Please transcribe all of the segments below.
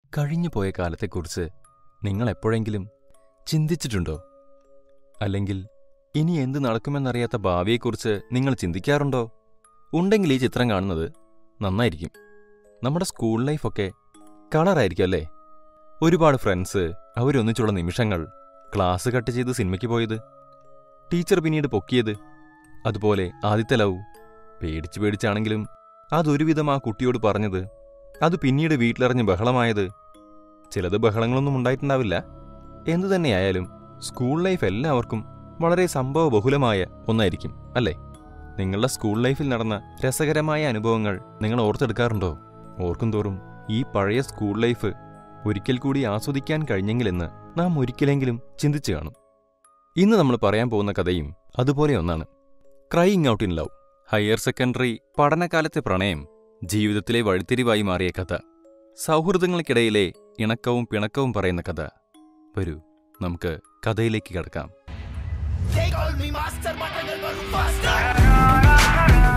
കഴിഞ്ഞു പോയ കാലത്തെക്കുറിച്ച് നിങ്ങൾ എപ്പോഴെങ്കിലും ചിന്തിച്ചിട്ടുണ്ടോ അല്ലെങ്കിൽ ഇനി എന്ത് നടക്കുമെന്നറിയാത്ത ഭാവിയെക്കുറിച്ച് നിങ്ങൾ ചിന്തിക്കാറുണ്ടോ ഉണ്ടെങ്കിൽ ഈ ചിത്രം കാണുന്നത് നന്നായിരിക്കും നമ്മുടെ സ്കൂൾ ലൈഫൊക്കെ കളറായിരിക്കും അല്ലേ ഒരുപാട് ഫ്രണ്ട്സ് അവരൊന്നിച്ചുള്ള നിമിഷങ്ങൾ ക്ലാസ് കട്ട് ചെയ്ത് സിനിമയ്ക്ക് പോയത് ടീച്ചർ പിന്നീട് പൊക്കിയത് അതുപോലെ ആദ്യത്തെ ലവ് പേടിച്ച് പേടിച്ചാണെങ്കിലും അതൊരുവിധം ആ കുട്ടിയോട് പറഞ്ഞത് അത് പിന്നീട് വീട്ടിലറിഞ്ഞ് ബഹളമായത് ചിലത് ബഹളങ്ങളൊന്നും ഉണ്ടായിട്ടുണ്ടാവില്ല എന്തു തന്നെയായാലും സ്കൂൾ ലൈഫ് എല്ലാവർക്കും വളരെ സംഭവബഹുലമായ ഒന്നായിരിക്കും അല്ലേ നിങ്ങളുടെ സ്കൂൾ ലൈഫിൽ നടന്ന രസകരമായ അനുഭവങ്ങൾ നിങ്ങൾ ഓർത്തെടുക്കാറുണ്ടോ ഓർക്കും തോറും ഈ പഴയ സ്കൂൾ ലൈഫ് ഒരിക്കൽ കൂടി ആസ്വദിക്കാൻ കഴിഞ്ഞെങ്കിലെന്ന് നാം ഒരിക്കലെങ്കിലും ചിന്തിച്ചു കാണും ഇന്ന് നമ്മൾ പറയാൻ പോകുന്ന കഥയും അതുപോലെ ഒന്നാണ് Crying Out in Love higher secondary പഠനകാലത്തെ പ്രണയം ജീവിതത്തിലെ വഴിത്തിരിവായി മാറിയ കഥ സൗഹൃദങ്ങൾക്കിടയിലെ ഇണക്കവും പിണക്കവും പറയുന്ന കഥ വരൂ നമുക്ക് കഥയിലേക്ക് കടക്കാം They call me master, but I never faster.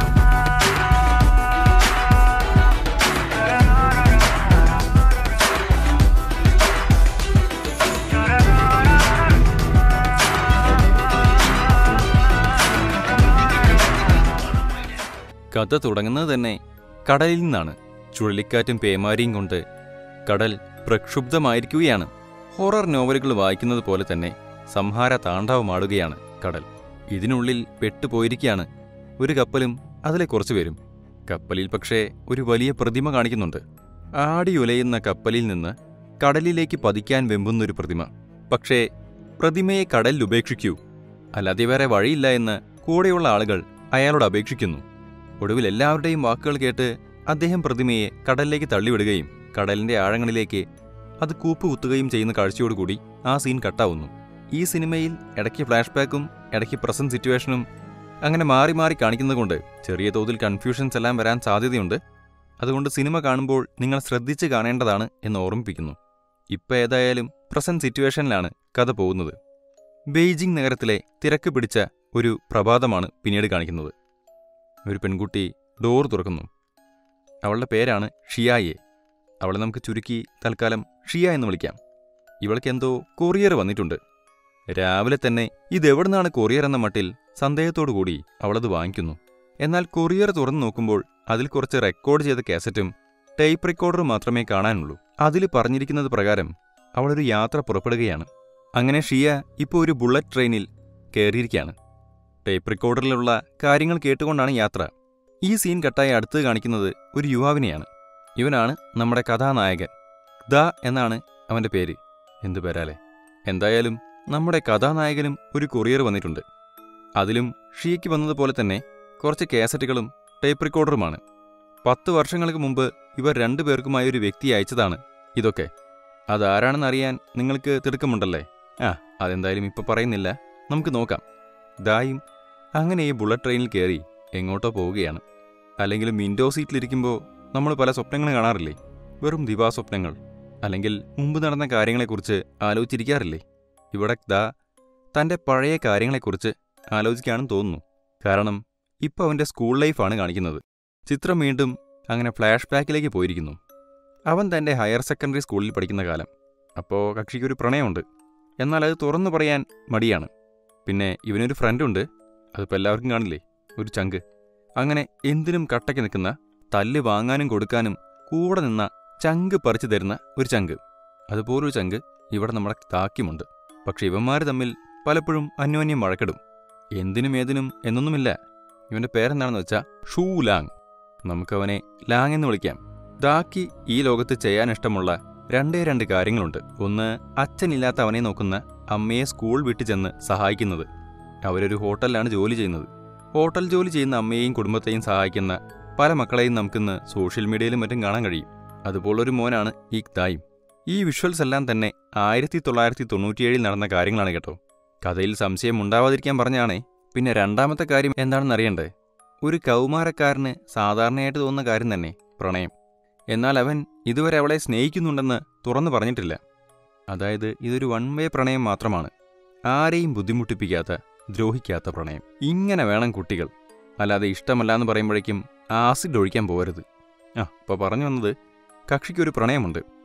കഥ തുടങ്ങുന്നത് തന്നെ കടലിൽ നിന്നാണ് ചുഴലിക്കാറ്റും പേമാരിയും കൊണ്ട് കടൽ പ്രക്ഷുബ്ധമായിരിക്കുകയാണ് ഹൊറർ നോവലുകൾ വായിക്കുന്നത് പോലെ തന്നെ സംഹാര താണ്ഡവമാടുകയാണ് കടൽ ഇതിനുള്ളിൽ പെട്ടുപോയിരിക്കുകയാണ് ഒരു കപ്പലും അതിലെ കുറച്ചു പേരും കപ്പലിൽ പക്ഷേ ഒരു വലിയ പ്രതിമ കാണിക്കുന്നുണ്ട് ആടിയുലയുന്ന കപ്പലിൽ നിന്ന് കടലിലേക്ക് പതിക്കാൻ വെമ്പുന്നൊരു പ്രതിമ പക്ഷേ പ്രതിമയെ കടലിൽ ഉപേക്ഷിക്കൂ അല്ലാതെ വേറെ വഴിയില്ല എന്ന് കൂടെയുള്ള ആളുകൾ അയാളോട് അപേക്ഷിക്കുന്നു ഒടുവിൽ എല്ലാവരുടെയും വാക്കുകൾ കേട്ട് അദ്ദേഹം പ്രതിമയെ കടലിലേക്ക് തള്ളിവിടുകയും കടലിന്റെ ആഴങ്ങളിലേക്ക് അത് കൂപ്പുകുത്തുകയും ചെയ്യുന്ന കാഴ്ചയോടുകൂടി ആ സീൻ കട്ടാവുന്നു ഈ സിനിമയിൽ ഇടയ്ക്ക് ഫ്ലാഷ് ബാക്കും ഇടയ്ക്ക് പ്രസന്റ് സിറ്റുവേഷനും അങ്ങനെ മാറി മാറി കാണിക്കുന്നതുകൊണ്ട് ചെറിയ തോതിൽ കൺഫ്യൂഷൻസ് എല്ലാം വരാൻ സാധ്യതയുണ്ട് അതുകൊണ്ട് സിനിമ കാണുമ്പോൾ നിങ്ങൾ ശ്രദ്ധിച്ച് കാണേണ്ടതാണ് എന്ന് ഓർമ്മിപ്പിക്കുന്നു ഇപ്പം ഏതായാലും പ്രസന്റ് സിറ്റുവേഷനിലാണ് കഥ പോകുന്നത് ബെയ്ജിംഗ് നഗരത്തിലെ തിരക്ക് പിടിച്ച ഒരു പ്രഭാതമാണ് പിന്നീട് കാണിക്കുന്നത് ഒരു പെൺകുട്ടി ഡോർ തുറക്കുന്നു അവളുടെ പേരാണ് ഷിയായെ അവളെ നമുക്ക് ചുരുക്കി തൽക്കാലം ഷിയ എന്ന് വിളിക്കാം ഇവൾക്ക് എന്തോ കൊറിയർ വന്നിട്ടുണ്ട് രാവിലെ തന്നെ ഇതെവിടുന്നാണ് കൊറിയർ എന്ന മട്ടിൽ സന്ദേഹത്തോടു കൂടി അവളത് വാങ്ങിക്കുന്നു എന്നാൽ കൊറിയർ തുറന്നു നോക്കുമ്പോൾ അതിൽ കുറച്ച് റെക്കോർഡ് ചെയ്ത കാസറ്റും ടേപ്പ് റെക്കോർഡറും മാത്രമേ കാണാനുള്ളൂ അതിൽ പറഞ്ഞിരിക്കുന്നത് പ്രകാരം അവളൊരു യാത്ര പുറപ്പെടുകയാണ് അങ്ങനെ ഷിയ ഇപ്പോൾ ഒരു ബുള്ളറ്റ് ട്രെയിനിൽ കയറിയിരിക്കുകയാണ് ടേപ്പ് റെക്കോർഡറിലുള്ള കാര്യങ്ങൾ കേട്ടുകൊണ്ടാണ് യാത്ര ഈ സീൻ കട്ടായി അടുത്ത് കാണിക്കുന്നത് ഒരു യുവാവിനെയാണ് ഇവനാണ് നമ്മുടെ കഥാനായകൻ ദ എന്നാണ് അവന്റെ പേര് എന്തു പേരാലേ എന്തായാലും നമ്മുടെ കഥാനായകനും ഒരു കൊറിയർ വന്നിട്ടുണ്ട് അതിലും ഷിയയ്ക്ക് വന്നതുപോലെ തന്നെ കുറച്ച് കാസറ്റുകളും ടേപ്പ് റെക്കോർഡറുമാണ് പത്ത് വർഷങ്ങൾക്ക് മുമ്പ് ഇവർ രണ്ടുപേർക്കുമായി ഒരു വ്യക്തി അയച്ചതാണ് ഇതൊക്കെ അതാരാണെന്ന് അറിയാൻ നിങ്ങൾക്ക് തിടുക്കമുണ്ടല്ലേ ആ അതെന്തായാലും ഇപ്പൊ പറയുന്നില്ല നമുക്ക് നോക്കാം ദായും അങ്ങനെ ഈ ബുള്ളറ്റ് ട്രെയിനിൽ കയറി എങ്ങോട്ടോ പോവുകയാണ് അല്ലെങ്കിൽ വിൻഡോ സീറ്റിലിരിക്കുമ്പോൾ നമ്മൾ പല സ്വപ്നങ്ങൾ കാണാറില്ലേ വെറും ദിവാസ്വപ്നങ്ങൾ അല്ലെങ്കിൽ മുമ്പ് നടന്ന കാര്യങ്ങളെക്കുറിച്ച് ആലോചിച്ചിരിക്കാറില്ലേ ഇവിടെ ദാ തൻ്റെ പഴയ കാര്യങ്ങളെക്കുറിച്ച് ആലോചിക്കാനും തോന്നുന്നു കാരണം ഇപ്പോൾ അവൻ്റെ സ്കൂൾ ലൈഫാണ് കാണിക്കുന്നത് ചിത്രം വീണ്ടും അങ്ങനെ ഫ്ലാഷ് ബാക്കിലേക്ക് പോയിരിക്കുന്നു അവൻ തൻ്റെ ഹയർ സെക്കൻഡറി സ്കൂളിൽ പഠിക്കുന്ന കാലം അപ്പോൾ കക്ഷിക്കൊരു പ്രണയമുണ്ട് എന്നാൽ അത് തുറന്നു പറയാൻ മടിയാണ് പിന്നെ ഇവനൊരു ഫ്രണ്ടുണ്ട് അതിപ്പോൾ എല്ലാവർക്കും കാണില്ലേ ഒരു ചങ്ക് അങ്ങനെ എന്തിനും കട്ടയ്ക്ക് നിൽക്കുന്ന തല്ല് വാങ്ങാനും കൊടുക്കാനും കൂടെ നിന്ന ചങ്ക് പറിച്ചു തരുന്ന ഒരു ചങ്ക് അതുപോലൊരു ചങ്ക് ഇവിടെ നമ്മുടെ താക്കിമുണ്ട് പക്ഷെ ഇവന്മാർ തമ്മിൽ പലപ്പോഴും അന്യോന്യം വഴക്കിടും എന്തിനും ഏതിനും എന്നൊന്നുമില്ല ഇവന്റെ പേരെന്താണെന്ന് വെച്ചാൽ ഷൂ ലാങ് നമുക്കവനെ ലാങ് എന്ന് വിളിക്കാം ദാക്കി ഈ ലോകത്ത് ചെയ്യാൻ ഇഷ്ടമുള്ള രണ്ടേ രണ്ട് കാര്യങ്ങളുണ്ട് ഒന്ന് അച്ഛനില്ലാത്ത അവനെ നോക്കുന്ന അമ്മയെ സ്കൂൾ വിട്ടു ചെന്ന് സഹായിക്കുന്നത് അവരൊരു ഹോട്ടലിലാണ് ജോലി ചെയ്യുന്നത് ഹോട്ടൽ ജോലി ചെയ്യുന്ന അമ്മയെയും കുടുംബത്തെയും സഹായിക്കുന്ന പല മക്കളെയും നമുക്കിന്ന് സോഷ്യൽ മീഡിയയിലും മറ്റും കാണാൻ കഴിയും അതുപോലൊരു മോനാണ് ഈ ദായും ഈ വിഷ്വൽസ് എല്ലാം തന്നെ ആയിരത്തി തൊള്ളായിരത്തി തൊണ്ണൂറ്റിയേഴിൽ നടന്ന കാര്യങ്ങളാണ് കേട്ടോ കഥയിൽ സംശയം ഉണ്ടാവാതിരിക്കാൻ പറഞ്ഞാണേ പിന്നെ രണ്ടാമത്തെ കാര്യം എന്താണെന്ന് അറിയണ്ടേ ഒരു കൗമാരക്കാരന് സാധാരണയായിട്ട് തോന്നുന്ന കാര്യം തന്നെ പ്രണയം എന്നാൽ അവൻ ഇതുവരെ അവളെ സ്നേഹിക്കുന്നുണ്ടെന്ന് തുറന്നു പറഞ്ഞിട്ടില്ല അതായത് ഇതൊരു വൺ വേ പ്രണയം മാത്രമാണ് ആരെയും ബുദ്ധിമുട്ടിപ്പിക്കാത്ത ദ്രോഹിക്കാത്ത പ്രണയം ഇങ്ങനെ വേണം കുട്ടികൾ അല്ലാതെ ഇഷ്ടമല്ല എന്ന് പറയുമ്പോഴേക്കും ആസിഡ് ഒഴിക്കാൻ പോകരുത് ആ ഇപ്പോൾ പറഞ്ഞു വന്നത് കക്ഷിക്കൊരു പ്രണയമുണ്ട്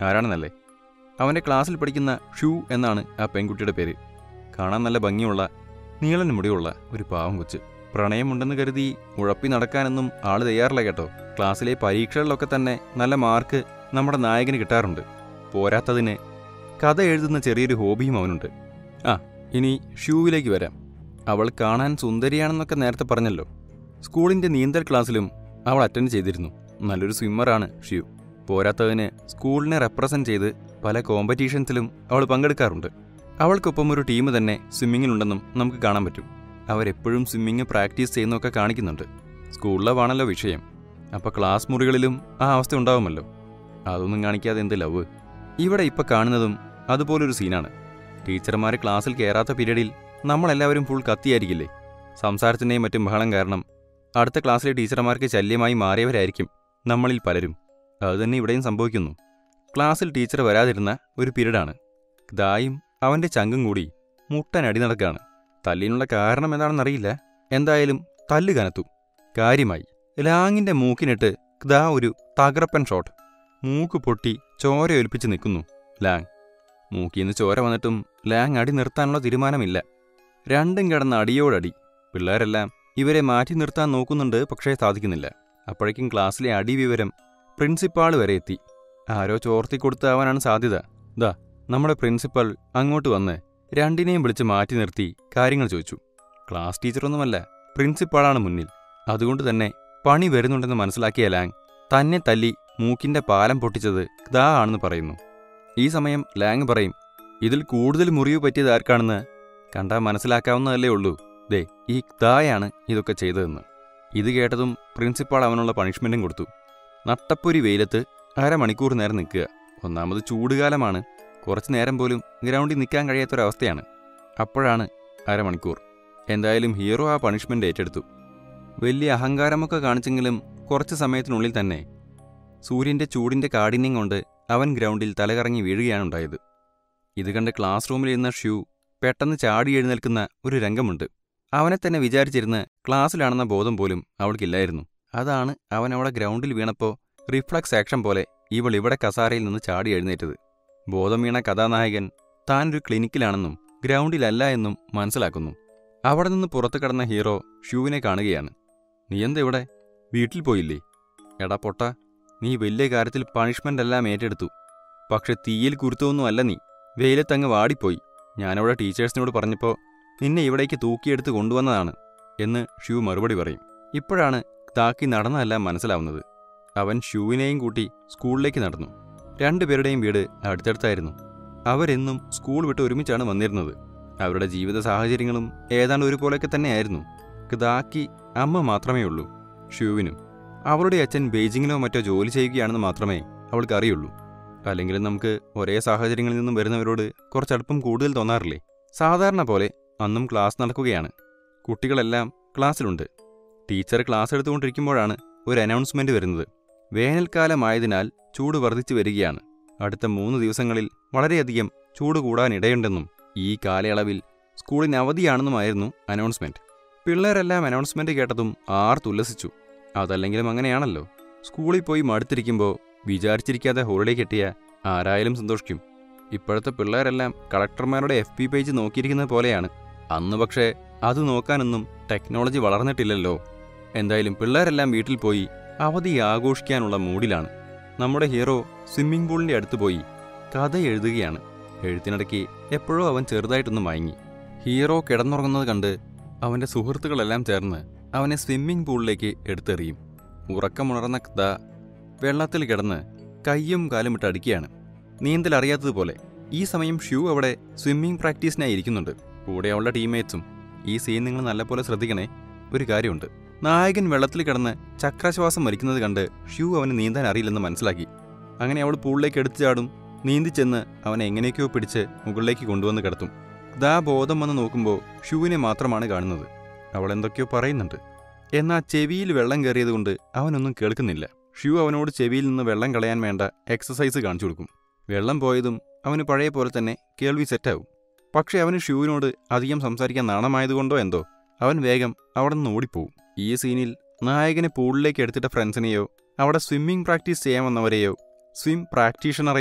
ആരാണെന്നല്ലേ അവൻ്റെ ക്ലാസ്സിൽ പഠിക്കുന്ന ഷൂ എന്നാണ് ആ പെൺകുട്ടിയുടെ പേര് കാണാൻ നല്ല ഭംഗിയുള്ള നീളൻ മുടിയുള്ള ഒരു പാവം കൊച്ച് പ്രണയമുണ്ടെന്ന് കരുതി ഉഴപ്പി നടക്കാനൊന്നും ആള് തയ്യാറില്ല കേട്ടോ ക്ലാസ്സിലെ പരീക്ഷകളിലൊക്കെ തന്നെ നല്ല മാർക്ക് നമ്മുടെ നായകന് കിട്ടാറുണ്ട് പോരാത്തതിന് കഥ എഴുതുന്ന ചെറിയൊരു ഹോബിയും അവനുണ്ട് ആ ഇനി ഷൂവിലേക്ക് വരാം അവൾ കാണാൻ സുന്ദരിയാണെന്നൊക്കെ നേരത്തെ പറഞ്ഞല്ലോ സ്കൂളിൻ്റെ നീന്തൽ ക്ലാസ്സിലും അവൾ അറ്റൻഡ് ചെയ്തിരുന്നു നല്ലൊരു സ്വിമ്മറാണ് ഷ്യൂ പോരാത്തതിന് സ്കൂളിനെ റെപ്രസെൻ്റ് ചെയ്ത് പല കോമ്പറ്റീഷൻസിലും അവൾ പങ്കെടുക്കാറുണ്ട് അവൾക്കൊപ്പം ഒരു ടീം തന്നെ സ്വിമ്മിങ്ങിലുണ്ടെന്നും നമുക്ക് കാണാൻ പറ്റും അവരെപ്പോഴും സ്വിമ്മിങ് പ്രാക്ടീസ് ചെയ്യുന്നതൊക്കെ കാണിക്കുന്നുണ്ട് സ്കൂളിലാണല്ലോ വിഷയം അപ്പോൾ ക്ലാസ് മുറികളിലും ആ അവസ്ഥ ഉണ്ടാവുമല്ലോ അതൊന്നും കാണിക്കാതെ എന്ത് ലവ് ഇവിടെ ഇപ്പം കാണുന്നതും അതുപോലൊരു സീനാണ് ടീച്ചർമാർ ക്ലാസ്സിൽ കയറാത്ത പീരീഡിൽ നമ്മളെല്ലാവരും ഫുൾ കത്തിയായിരിക്കില്ലേ സംസാരത്തിൻ്റെയും മറ്റും ബഹളം കാരണം അടുത്ത ക്ലാസ്സിലെ ടീച്ചർമാർക്ക് ശല്യമായി മാറിയവരായിരിക്കും നമ്മളിൽ പലരും അതുതന്നെ ഇവിടെയും സംഭവിക്കുന്നു ക്ലാസ്സിൽ ടീച്ചർ വരാതിരുന്ന ഒരു പീരീഡാണ് ദായും അവൻ്റെ ചങ്കും കൂടി മുട്ടനടി നടക്കാണ് തല്ലിനുള്ള കാരണം എന്താണെന്നറിയില്ല എന്തായാലും തല്ല് കനത്തു കാര്യമായി ലാങ്ങിൻ്റെ മൂക്കിനിട്ട് ദാ ഒരു തകർപ്പൻ ഷോട്ട് മൂക്ക് പൊട്ടി ചോര ഒലിപ്പിച്ച് നിൽക്കുന്നു ലാങ് മൂക്കിന്ന് ചോര വന്നിട്ടും ലാങ് അടി നിർത്താനുള്ള തീരുമാനമില്ല രണ്ടും കിടന്ന അടിയോടടി പിള്ളേരെല്ലാം ഇവരെ മാറ്റി നിർത്താൻ നോക്കുന്നുണ്ട് പക്ഷേ സാധിക്കുന്നില്ല അപ്പോഴേക്കും ക്ലാസ്സിലെ അടി വിവരം പ്രിൻസിപ്പാൾ വരെ എത്തി ആരോ ചോർത്തി കൊടുത്താവാനാണ് സാധ്യത ദാ നമ്മുടെ പ്രിൻസിപ്പൽ അങ്ങോട്ട് വന്ന് രണ്ടിനെയും വിളിച്ച് മാറ്റി നിർത്തി കാര്യങ്ങൾ ചോദിച്ചു ക്ലാസ് ടീച്ചറൊന്നുമല്ല പ്രിൻസിപ്പാളാണ് മുന്നിൽ അതുകൊണ്ട് തന്നെ പണി വരുന്നുണ്ടെന്ന് മനസ്സിലാക്കിയ ലാങ് തന്നെ തല്ലി മൂക്കിന്റെ പാലം പൊട്ടിച്ചത് ദാ ആണെന്ന് പറയുന്നു ഈ സമയം ലാങ് പറയും ഇതിൽ കൂടുതൽ മുറിവ് പറ്റിയത് ആർക്കാണെന്ന് കണ്ടാൽ മനസ്സിലാക്കാവുന്നതല്ലേ ഉള്ളൂ ദേ ഈ ദായാണ് ഇതൊക്കെ ചെയ്തതെന്ന് ഇത് കേട്ടതും പ്രിൻസിപ്പാൾ അവനുള്ള പണിഷ്മെൻറ്റും കൊടുത്തു നട്ടപ്പൊരി വെയിലത്ത് അരമണിക്കൂർ നേരം നിൽക്കുക ഒന്നാമത് ചൂടുകാലമാണ് കുറച്ച് നേരം പോലും ഗ്രൗണ്ടിൽ നിൽക്കാൻ കഴിയാത്തൊരവസ്ഥയാണ് അപ്പോഴാണ് അരമണിക്കൂർ എന്തായാലും ഹീറോ ആ പണിഷ്മെൻ്റ് ഏറ്റെടുത്തു വലിയ അഹങ്കാരമൊക്കെ കാണിച്ചെങ്കിലും കുറച്ച് സമയത്തിനുള്ളിൽ തന്നെ സൂര്യൻ്റെ ചൂടിൻ്റെ കാഠിന്യം കൊണ്ട് അവൻ ഗ്രൗണ്ടിൽ തലകറങ്ങി വീഴുകയാണ് ഉണ്ടായത് ഇത് കണ്ട് ക്ലാസ് റൂമിലിരുന്ന ഷ്യൂ പെട്ടെന്ന് ചാടി എഴുന്നേൽക്കുന്ന ഒരു രംഗമുണ്ട് അവനെ തന്നെ വിചാരിച്ചിരുന്ന് ക്ലാസ്സിലാണെന്ന ബോധം പോലും അവൾക്കില്ലായിരുന്നു അതാണ് അവൻ അവളെ ഗ്രൗണ്ടിൽ വീണപ്പോൾ റിഫ്ലക്സ് ആക്ഷൻ പോലെ ഇവൾ ഇവിടെ കസാരയിൽ നിന്ന് ചാടി എഴുന്നേറ്റത് ബോധം വീണ കഥാനായകൻ താനൊരു ക്ലിനിക്കിലാണെന്നും ഗ്രൗണ്ടിലല്ല എന്നും മനസ്സിലാക്കുന്നു അവിടെ നിന്ന് പുറത്തു കടന്ന ഹീറോ ഷ്യൂവിനെ കാണുകയാണ് നീ എന്താ ഇവിടെ വീട്ടിൽ പോയില്ലേ എടാ പൊട്ട നീ വലിയ കാര്യത്തിൽ പണിഷ്മെൻ്റ് എല്ലാം ഏറ്റെടുത്തു പക്ഷെ തീയിൽ കുരുത്തൊന്നും അല്ല നീ വെയിലത്തങ്ങ് വാടിപ്പോയി ഞാനവിടെ ടീച്ചേഴ്സിനോട് പറഞ്ഞപ്പോൾ നിന്നെ ഇവിടേക്ക് തൂക്കിയെടുത്ത് കൊണ്ടുവന്നതാണ് എന്ന് ഷ്യൂ മറുപടി പറയും ഇപ്പോഴാണ് താക്കി നടന്നതെല്ലാം മനസ്സിലാവുന്നത് അവൻ ഷ്യൂവിനെയും കൂട്ടി സ്കൂളിലേക്ക് നടന്നു രണ്ടുപേരുടെയും വീട് അടുത്തടുത്തായിരുന്നു അവരെന്നും സ്കൂൾ വിട്ട് ഒരുമിച്ചാണ് വന്നിരുന്നത് അവരുടെ ജീവിത സാഹചര്യങ്ങളും ഏതാണ്ട് ഒരുപോലെയൊക്കെ തന്നെയായിരുന്നു കിതാക്കി അമ്മ മാത്രമേ ഉള്ളൂ ഷ്യൂവിനും അവളുടെ അച്ഛൻ ബെയ്ജിങ്ങിലോ മറ്റോ ജോലി ചെയ്യുകയാണെന്ന് മാത്രമേ അവൾക്ക് അറിയുള്ളൂ അല്ലെങ്കിലും നമുക്ക് ഒരേ സാഹചര്യങ്ങളിൽ നിന്നും വരുന്നവരോട് കുറച്ചടുപ്പം കൂടുതൽ തോന്നാറില്ലേ സാധാരണ പോലെ അന്നും ക്ലാസ് നടക്കുകയാണ് കുട്ടികളെല്ലാം ക്ലാസ്സിലുണ്ട് ടീച്ചർ ക്ലാസ് എടുത്തുകൊണ്ടിരിക്കുമ്പോഴാണ് ഒരു അനൗൺസ്മെന്റ് വരുന്നത് വേനൽക്കാലമായതിനാൽ ചൂട് വർദ്ധിച്ചു വരികയാണ് അടുത്ത മൂന്ന് ദിവസങ്ങളിൽ വളരെയധികം ചൂട് കൂടാനിടയുണ്ടെന്നും ഈ കാലയളവിൽ സ്കൂളിന് അവധിയാണെന്നുമായിരുന്നു അനൗൺസ്മെന്റ് പിള്ളേരെല്ലാം അനൗൺസ്മെന്റ് കേട്ടതും ആർത്തുല്ലസിച്ചു അതല്ലെങ്കിലും അങ്ങനെയാണല്ലോ സ്കൂളിൽ പോയി മടുത്തിരിക്കുമ്പോൾ വിചാരിച്ചിരിക്കാതെ ഹോളിഡേ കിട്ടിയ ആരായാലും സന്തോഷിക്കും ഇപ്പോഴത്തെ പിള്ളേരെല്ലാം കളക്ടർമാരുടെ എഫ് പി പേജ് നോക്കിയിരിക്കുന്നത് പോലെയാണ് അന്ന് പക്ഷേ അത് നോക്കാനൊന്നും ടെക്നോളജി വളർന്നിട്ടില്ലല്ലോ എന്തായാലും പിള്ളേരെല്ലാം വീട്ടിൽ പോയി അവധി ആഘോഷിക്കാനുള്ള മൂഡിലാണ് നമ്മുടെ ഹീറോ സ്വിമ്മിംഗ് പൂളിന്റെ അടുത്ത് പോയി കഥ എഴുതുകയാണ് എഴുത്തിനിടയ്ക്ക് എപ്പോഴോ അവൻ ചെറുതായിട്ടൊന്ന് മയങ്ങി ഹീറോ കിടന്നുറങ്ങുന്നത് കണ്ട് അവന്റെ സുഹൃത്തുക്കളെല്ലാം ചേർന്ന് അവനെ സ്വിമ്മിംഗ് പൂളിലേക്ക് എടുത്തെറിയും ഉറക്കമുണർന്ന കഥ വെള്ളത്തിൽ കിടന്ന് കയ്യും കാലും ഇട്ട് അടിക്കുകയാണ് നീന്തൽ അറിയാത്തതുപോലെ ഈ സമയം ഷ്യൂ അവിടെ സ്വിമ്മിംഗ് പ്രാക്ടീസിനായി ഇരിക്കുന്നുണ്ട് കൂടെ അവളുടെ ടീംമേറ്റ്സും ഈ സീൻ നിങ്ങൾ നല്ലപോലെ ശ്രദ്ധിക്കണേ ഒരു കാര്യമുണ്ട് നായകൻ വെള്ളത്തിൽ കിടന്ന് ചക്രശ്വാസം വലിക്കുന്നത് കണ്ട് ഷ്യൂ അവന് നീന്താൻ അറിയില്ലെന്ന് മനസ്സിലാക്കി അങ്ങനെ അവൾ പൂളിലേക്ക് എടുത്തു ചാടും നീന്തിച്ചെന്ന് അവനെ എങ്ങനെയൊക്കെയോ പിടിച്ച് മുകളിലേക്ക് കൊണ്ടുവന്ന് കിടത്തും ദാ ബോധം വന്ന് നോക്കുമ്പോൾ ഷ്യൂവിനെ മാത്രമാണ് കാണുന്നത് അവൾ എന്തൊക്കെയോ പറയുന്നുണ്ട് എന്നാൽ ചെവിയിൽ വെള്ളം കയറിയതുകൊണ്ട് അവനൊന്നും കേൾക്കുന്നില്ല ഷ്യൂ അവനോട് ചെവിയിൽ നിന്ന് വെള്ളം കളയാൻ വേണ്ട എക്സസൈസ് കാണിച്ചു കൊടുക്കും വെള്ളം പോയതും അവന് പഴയ പോലെ തന്നെ കേൾവി സെറ്റാവും പക്ഷേ അവന് ഷ്യൂവിനോട് അധികം സംസാരിക്കാൻ നാണമായതുകൊണ്ടോ എന്തോ അവൻ വേഗം അവിടെ നിന്ന് ഓടിപ്പോവും ഈ സീനിൽ നായകനെ പൂളിലേക്ക് എടുത്തിട്ട ഫ്രണ്ട്സിനെയോ അവിടെ സ്വിമ്മിംഗ് പ്രാക്ടീസ് ചെയ്യാൻ വന്നവരെയോ സ്വിം പ്രാക്ടീഷണറെയോ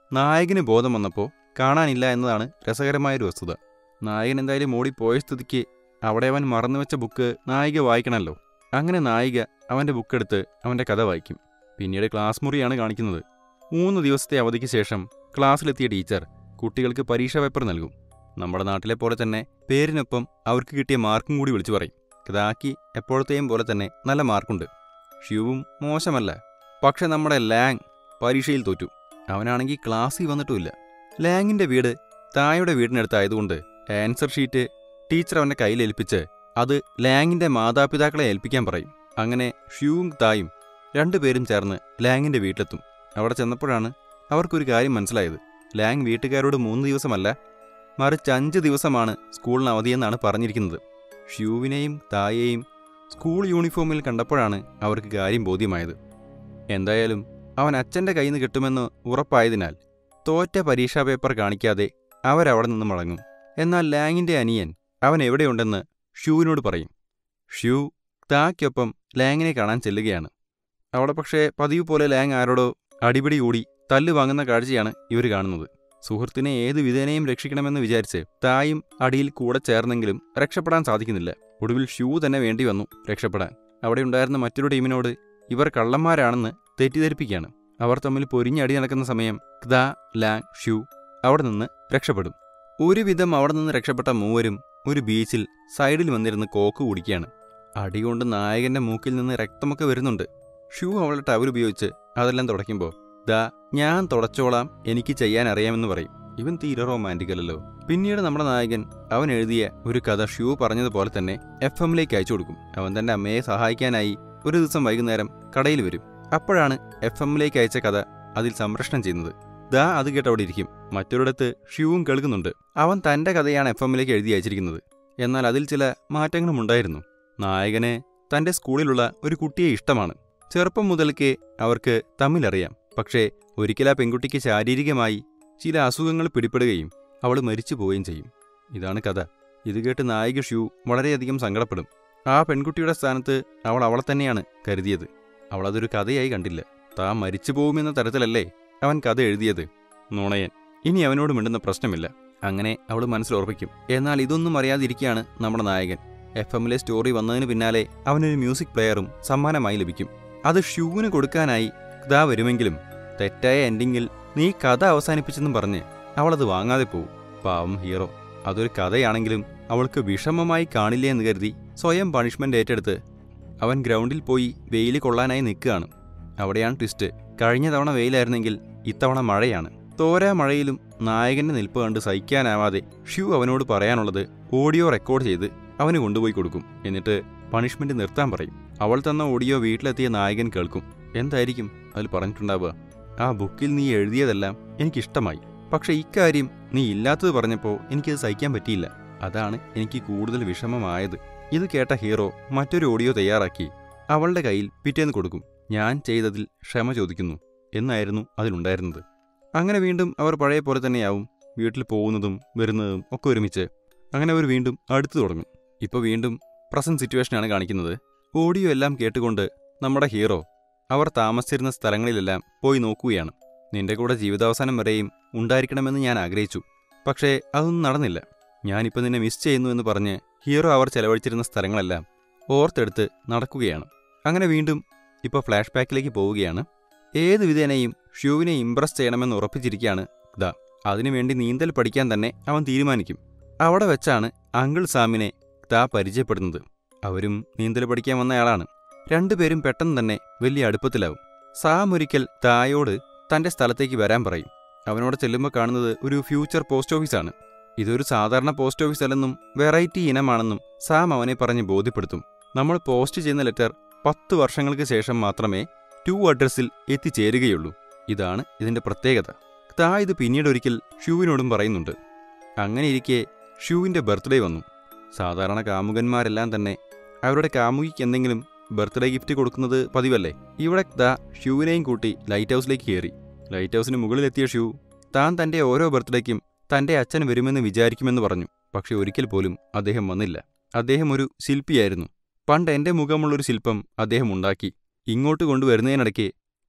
നായകന് ബോധം വന്നപ്പോൾ കാണാനില്ല എന്നതാണ് രസകരമായൊരു വസ്തുത നായകൻ എന്തായാലും ഓടിപ്പോയ സ്ഥിതിക്ക് അവിടെ അവൻ മറന്നുവെച്ച ബുക്ക് നായിക വായിക്കണമല്ലോ അങ്ങനെ നായിക അവൻ്റെ ബുക്കെടുത്ത് അവൻ്റെ കഥ വായിക്കും പിന്നീട് ക്ലാസ് മുറിയാണ് കാണിക്കുന്നത് മൂന്ന് ദിവസത്തെ അവധിക്ക് ശേഷം ക്ലാസ്സിലെത്തിയ ടീച്ചർ കുട്ടികൾക്ക് പരീക്ഷാ പേപ്പർ നൽകും നമ്മുടെ നാട്ടിലെ പോലെ തന്നെ പേരിനൊപ്പം അവർക്ക് കിട്ടിയ മാർക്കും കൂടി വിളിച്ചു പറയും കഥാക്കി എപ്പോഴത്തെയും പോലെ തന്നെ നല്ല മാർക്കുണ്ട് ഷ്യൂവും മോശമല്ല പക്ഷെ നമ്മുടെ ലാങ് പരീക്ഷയിൽ തോറ്റു അവനാണെങ്കിൽ ക്ലാസ്സിൽ വന്നിട്ടുമില്ല ലാങ്ങിൻ്റെ വീട് തായുടെ വീടിനടുത്തായതുകൊണ്ട് ആൻസർ ഷീറ്റ് ടീച്ചർ അവൻ്റെ കയ്യിലേൽപ്പിച്ച് അത് ലാങ്ങിൻ്റെ മാതാപിതാക്കളെ ഏൽപ്പിക്കാൻ പറയും അങ്ങനെ ഷ്യൂവും തായും രണ്ടുപേരും ചേർന്ന് ലാങ്ങിൻ്റെ വീട്ടിലെത്തും അവിടെ ചെന്നപ്പോഴാണ് അവർക്കൊരു കാര്യം മനസ്സിലായത് ലാങ് വീട്ടുകാരോട് മൂന്ന് ദിവസമല്ല മറിച്ച് അഞ്ച് ദിവസമാണ് സ്കൂളിന് അവധിയെന്നാണ് പറഞ്ഞിരിക്കുന്നത് ഷ്യൂവിനെയും തായെയും സ്കൂൾ യൂണിഫോമിൽ കണ്ടപ്പോഴാണ് അവർക്ക് കാര്യം ബോധ്യമായത് എന്തായാലും അവൻ അച്ഛൻ്റെ കയ്യിൽ നിന്ന് കിട്ടുമെന്ന് ഉറപ്പായതിനാൽ തോറ്റ പരീക്ഷാ പേപ്പർ കാണിക്കാതെ അവരവിടെ നിന്ന് മടങ്ങും എന്നാൽ ലാങ്ങിൻ്റെ അനിയൻ അവൻ എവിടെയുണ്ടെന്ന് ഷ്യൂവിനോട് പറയും ഷ്യൂ തായ്ക്കൊപ്പം ലാങ്ങിനെ കാണാൻ ചെല്ലുകയാണ് അവിടെ പക്ഷേ പതിവ് പോലെ ലാങ് ആരോടോ അടിപിടി കൂടി തല്ല് വാങ്ങുന്ന കാഴ്ചയാണ് ഇവർ കാണുന്നത് സുഹൃത്തിനെ ഏത് വിധേനയും രക്ഷിക്കണമെന്ന് വിചാരിച്ച് തായും അടിയിൽ കൂടെ ചേർന്നെങ്കിലും രക്ഷപ്പെടാൻ സാധിക്കുന്നില്ല ഒടുവിൽ ഷ്യൂ തന്നെ വേണ്ടി വന്നു രക്ഷപ്പെടാൻ അവിടെ ഉണ്ടായിരുന്ന മറ്റൊരു ടീമിനോട് ഇവർ കള്ളന്മാരാണെന്ന് തെറ്റിദ്ധരിപ്പിക്കുകയാണ് അവർ തമ്മിൽ പൊരിഞ്ഞടി നടക്കുന്ന സമയം ക്ദ ലാങ് ഷ്യൂ അവിടെ നിന്ന് രക്ഷപ്പെടും ഒരുവിധം അവിടെ നിന്ന് രക്ഷപ്പെട്ട മൂവരും ഒരു ബീച്ചിൽ സൈഡിൽ വന്നിരുന്ന് കോക്ക് കുടിക്കുകയാണ് അടികൊണ്ട് നായകന്റെ മൂക്കിൽ നിന്ന് രക്തമൊക്കെ വരുന്നുണ്ട് ഷൂ അവളുടെ ടവൽ ഉപയോഗിച്ച് അതെല്ലാം തുടയ്ക്കുമ്പോൾ ദാ ഞാൻ തുടച്ചോളാം എനിക്ക് ചെയ്യാൻ അറിയാമെന്ന് പറയും ഇവൻ തീരെ റൊമാൻറ്റിക് അല്ലല്ലോ പിന്നീട് നമ്മുടെ നായകൻ അവൻ എഴുതിയ ഒരു കഥ ഷൂ പറഞ്ഞതുപോലെ തന്നെ എഫ് എമ്മിലേക്ക് അയച്ചു കൊടുക്കും അവൻ തന്റെ അമ്മയെ സഹായിക്കാനായി ഒരു ദിവസം വൈകുന്നേരം കടയിൽ വരും അപ്പോഴാണ് എഫ് എമ്മിലേക്ക് അയച്ച കഥ അതിൽ സംപ്രേഷണം ചെയ്യുന്നത് ദാ അത് കേട്ട് അവിടെ ഇരിക്കും മറ്റൊരിടത്ത് ഷ്യൂവും കേൾക്കുന്നുണ്ട് അവൻ തന്റെ കഥയാണ് എഫ് എമ്മിലേക്ക് എഴുതി അയച്ചിരിക്കുന്നത് എന്നാൽ അതിൽ ചില മാറ്റങ്ങളും ഉണ്ടായിരുന്നു നായകന് തന്റെ സ്കൂളിലുള്ള ഒരു കുട്ടിയെ ഇഷ്ടമാണ് ചെറുപ്പം മുതൽക്കേ അവർക്ക് തമ്മിലറിയാം പക്ഷേ ഒരിക്കൽ ആ പെൺകുട്ടിക്ക് ശാരീരികമായി ചില അസുഖങ്ങൾ പിടിപ്പെടുകയും അവൾ മരിച്ചു പോവുകയും ചെയ്യും ഇതാണ് കഥ ഇത് കേട്ട് നായിക ഷ്യൂ വളരെയധികം സങ്കടപ്പെടും ആ പെൺകുട്ടിയുടെ സ്ഥാനത്ത് അവൾ അവളെ തന്നെയാണ് കരുതിയത് അവൾ അതൊരു കഥയായി കണ്ടില്ല താൻ മരിച്ചു പോകുമെന്ന തരത്തിലല്ലേ അവൻ കഥ എഴുതിയത് നുണയൻ ഇനി അവനോട് മിണ്ടുന്ന പ്രശ്നമില്ല അങ്ങനെ അവൾ മനസ്സിലുറപ്പിക്കും എന്നാൽ ഇതൊന്നും അറിയാതിരിക്കുകയാണ് നമ്മുടെ നായകൻ എഫ് എമ്മിലെ സ്റ്റോറി വന്നതിന് പിന്നാലെ അവനൊരു മ്യൂസിക് പ്ലെയറും സമ്മാനമായി ലഭിക്കും അത് ഷ്യൂവിന് കൊടുക്കാനായി ഇതാ വരുമെങ്കിലും തെറ്റായ എൻഡിങ്ങിൽ നീ കഥ അവസാനിപ്പിച്ചെന്നും പറഞ്ഞ് അവളത് വാങ്ങാതെ പോവും പാവം ഹീറോ അതൊരു കഥയാണെങ്കിലും അവൾക്ക് വിഷമമായി കാണില്ലേ എന്ന് കരുതി സ്വയം പണിഷ്മെന്റ് ഏറ്റെടുത്ത് അവൻ ഗ്രൗണ്ടിൽ പോയി വെയിൽ കൊള്ളാനായി നിൽക്കുകയാണ് അവിടെയാണ് ട്വിസ്റ്റ് കഴിഞ്ഞ തവണ വെയിലായിരുന്നെങ്കിൽ ഇത്തവണ മഴയാണ് തോരാ മഴയിലും നായകന്റെ നിൽപ്പ് കണ്ട് സഹിക്കാനാവാതെ ഷ്യൂ അവനോട് പറയാനുള്ളത് ഓഡിയോ റെക്കോർഡ് ചെയ്ത് അവന് കൊണ്ടുപോയി കൊടുക്കും എന്നിട്ട് പണിഷ്മെന്റ് നിർത്താൻ പറയും അവൾ തന്ന ഓഡിയോ വീട്ടിലെത്തിയ നായകൻ കേൾക്കും എന്തായിരിക്കും അതിൽ പറഞ്ഞിട്ടുണ്ടാവുക ആ ബുക്കിൽ നീ എഴുതിയതെല്ലാം എനിക്കിഷ്ടമായി പക്ഷെ ഇക്കാര്യം നീ ഇല്ലാത്തത് പറഞ്ഞപ്പോൾ എനിക്കത് സഹിക്കാൻ പറ്റിയില്ല അതാണ് എനിക്ക് കൂടുതൽ വിഷമമായത് ഇത് കേട്ട ഹീറോ മറ്റൊരു ഓഡിയോ തയ്യാറാക്കി അവളുടെ കയ്യിൽ പിറ്റേന്ന് കൊടുക്കും ഞാൻ ചെയ്തതിൽ ക്ഷമ ചോദിക്കുന്നു എന്നായിരുന്നു അതിലുണ്ടായിരുന്നത് അങ്ങനെ വീണ്ടും അവർ പഴയ പോലെ തന്നെയാവും വീട്ടിൽ പോകുന്നതും വരുന്നതും ഒക്കെ ഒരുമിച്ച് അങ്ങനെ അവർ വീണ്ടും അടുത്തു തുടങ്ങും ഇപ്പോൾ വീണ്ടും പ്രസന്റ് സിറ്റുവേഷനാണ് കാണിക്കുന്നത് ഓഡിയോ എല്ലാം കേട്ടുകൊണ്ട് നമ്മുടെ ഹീറോ അവർ താമസിച്ചിരുന്ന സ്ഥലങ്ങളിലെല്ലാം പോയി നോക്കുകയാണ് നിന്റെ കൂടെ ജീവിതാവസാനം വരെയും ഉണ്ടായിരിക്കണമെന്ന് ഞാൻ ആഗ്രഹിച്ചു പക്ഷേ അതൊന്നും നടന്നില്ല ഞാനിപ്പോൾ നിന്നെ മിസ് ചെയ്യുന്നു എന്ന് പറഞ്ഞ് ഹീറോ അവർ ചെലവഴിച്ചിരുന്ന സ്ഥലങ്ങളെല്ലാം ഓർത്തെടുത്ത് നടക്കുകയാണ് അങ്ങനെ വീണ്ടും ഇപ്പോൾ ഫ്ലാഷ് ബാക്കിലേക്ക് പോവുകയാണ് ഏത് വിധേനയും ഷ്യൂവിനെ ഇംപ്രസ് ചെയ്യണമെന്ന് ഉറപ്പിച്ചിരിക്കുകയാണ് ദാ അതിനുവേണ്ടി നീന്തൽ പഠിക്കാൻ തന്നെ അവൻ തീരുമാനിക്കും അവിടെ വെച്ചാണ് അങ്കിൾ സാമിനെ ദാ പരിചയപ്പെടുന്നത് അവരും നീന്തൽ പഠിക്കാൻ വന്നയാളാണ് രണ്ടുപേരും പെട്ടെന്ന് തന്നെ വലിയ അടുപ്പത്തിലാവും സാം ഒരിക്കൽ തായോട് തന്റെ സ്ഥലത്തേക്ക് വരാൻ പറയും അവനോട് ചെല്ലുമ്പോൾ കാണുന്നത് ഒരു ഫ്യൂച്ചർ പോസ്റ്റ് ഓഫീസാണ് ഇതൊരു സാധാരണ പോസ്റ്റ് ഓഫീസ് അല്ലെന്നും വെറൈറ്റി ഇനമാണെന്നും സാം അവനെ പറഞ്ഞ് ബോധ്യപ്പെടുത്തും നമ്മൾ പോസ്റ്റ് ചെയ്യുന്ന ലെറ്റർ പത്ത് വർഷങ്ങൾക്ക് ശേഷം മാത്രമേ ടു അഡ്രസ്സിൽ എത്തിച്ചേരുകയുള്ളൂ ഇതാണ് ഇതിന്റെ പ്രത്യേകത താ ഇത് പിന്നീട് ഒരിക്കൽ ഷ്യൂവിനോടും പറയുന്നുണ്ട് അങ്ങനെ ഇരിക്കെ ഷ്യൂവിന്റെ ബർത്ത്ഡേ വന്നു സാധാരണ കാമുകന്മാരെല്ലാം തന്നെ അവരുടെ കാമുകിക്ക് എന്തെങ്കിലും ബർത്ത്ഡേ ഗിഫ്റ്റ് കൊടുക്കുന്നത് പതിവല്ലേ ഇവിടെ ദാ ഷ്യൂവിനെയും കൂട്ടി ലൈറ്റ് ഹൗസിലേക്ക് കയറി ലൈറ്റ് ഹൗസിന് മുകളിലെത്തിയ ഷ്യൂ താൻ തന്റെ ഓരോ ബർത്ത്ഡേക്കും തന്റെ അച്ഛൻ വരുമെന്ന് വിചാരിക്കുമെന്ന് പറഞ്ഞു പക്ഷെ ഒരിക്കൽ പോലും അദ്ദേഹം വന്നില്ല അദ്ദേഹം ഒരു ശില്പിയായിരുന്നു പണ്ട് എന്റെ മുഖമുള്ളൊരു ശില്പം അദ്ദേഹം ഉണ്ടാക്കി ഇങ്ങോട്ട് കൊണ്ടുവരുന്നതിനിടയ്ക്ക്